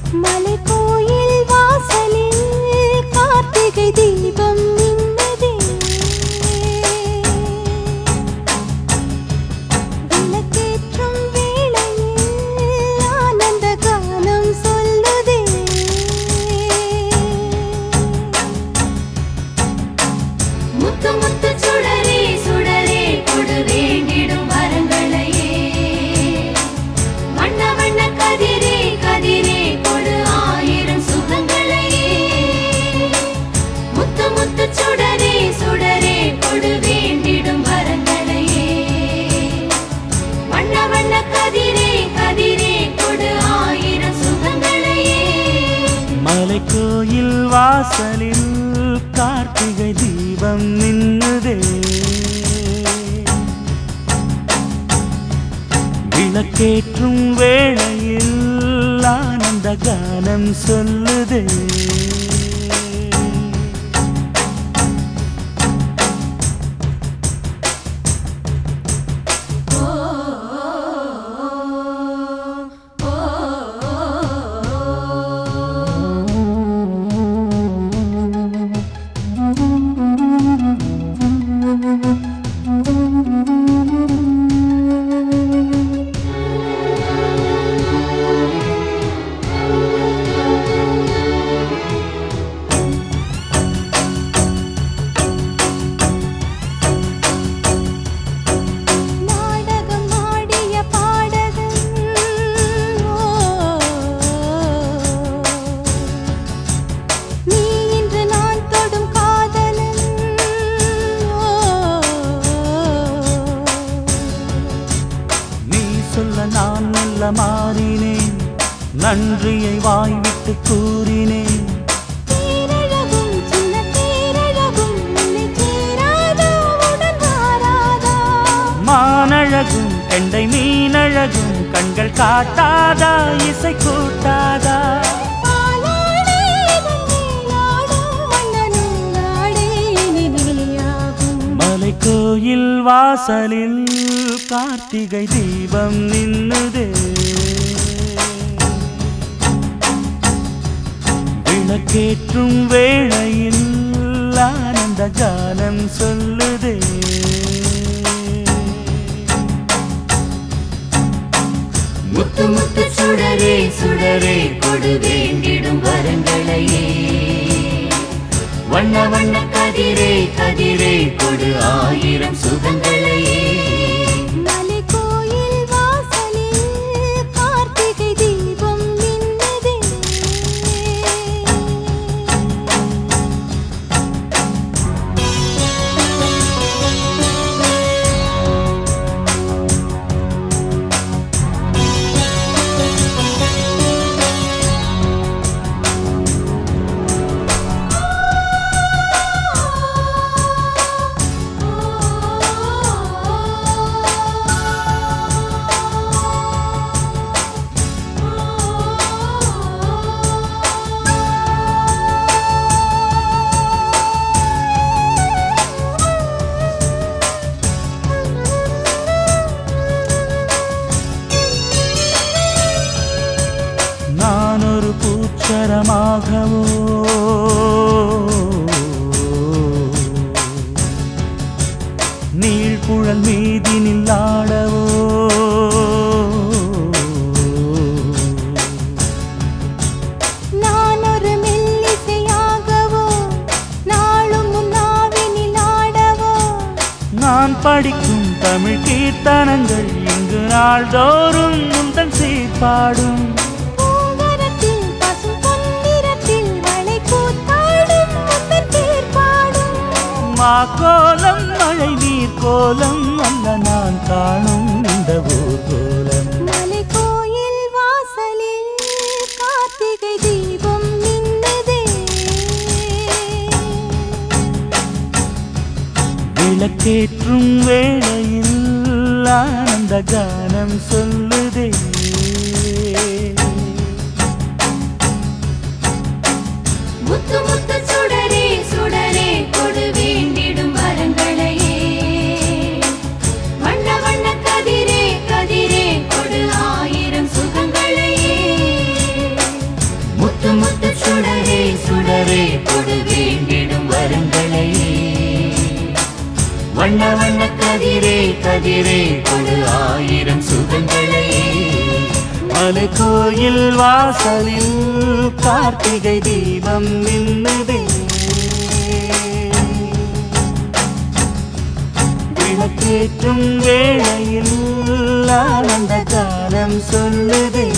மலைக்கோயில் வாசலில் கார்த்திகை தீபம் மின்னதே விளக்கேற்றும் வேளையில் ஆனந்த கானம் சொல்லுதே முத்து முத்து சுடரே சுடரே கொடு வேண்டிடும் வரங்களையே வண்ண வண்ண கதிரே கதிரே கொடு ஆயிரம் சுகங்களையே முத்து முத்து சுடரே சுடரே கொடு வேண்டிடும் வரங்களையே வண்ண வண்ண கதிரே கதிரே கொடு ஆயிரம் சுகங்களையே மலைக்கோயில் வாசலில் கார்த்திகை தீபம் நின்னுதே விளக்கேற்றும் வேளையில் ஆனந்த கானம் சொல்லுதே நாடகம் ஆடிய பாடகன் ஓ நீ இன்று நான் தொடும் காதலன் ஓ நீ சொல்ல நான் மெல்ல மாறினேன் நன்றியை வாய்விட்டு கூறினேன் தேரழகும் சின்ன தேரழகும் உன்னை சேராதா உடன் வாராதா மானழகும் கெண்டை மீனழகும் கண்கள் காட்டாதா இசை கூட்டாதா பாலாடை இதன் மேலாடும் மன்னனும் நாடே இனி நீயாகும் மலைக்கோயில் வாசலில் கார்த்திகை தீபம் நின்னுதே விளக்கேற்றும் வேளையில் ஆனந்த கானம் சொல்லுதே முத்து முத்து சுடரே சுடரே கொடு வேண்டிடும் வரங்களையே வண்ண வண்ண கதிரே கதிரே கொடு ஆயிரம் சுகங்களையே மலைக்கோயில் வாசலில் கார்த்திகை தீபம் மின்னதே நான் ஒரு பூச்சரமாகவோ நீழ்குழல் மீதினில் ஆடவோ நான் ஒரு மெல்லிசையாகவோ நாளும் முன்னாவினில் ஆடவோ நான் படிக்கும் தமிழ் கீர்த்தனங்கள் இங்கு நாள்தோறும் முந்தன் சீர்பாடும் பூங்கரத்தில் பசும் பொன்னிறத்தில் வளை கூத்தாடும் முத்தன் பேர் பாடும் மா கோலம் மழை நீர் கோலம் அல்ல நான் காணும் இந்த ஊர் கோலம் மலைக்கோயில் வாசலில் கார்த்திகை தீபம் மின்னதே விளக்கேற்றும் வேளையில் ஆனந்த கானம் சொல்லுதே முத்து முத்து சுடரே சுடரே கொடு வேண்டிடும் வரங்களையே வண்ண வண்ண கதிரே கதிரே கொடு ஆயிரம் சுகங்களையே கதிரே கொடு ஆயிரம் சுகங்களே மலை கோயில் வாசலில் கார்த்திகை தீபம் நின்னுதே விளக்கேற்றும் வேளையில் ஆனந்த காலம் சொல்லுதே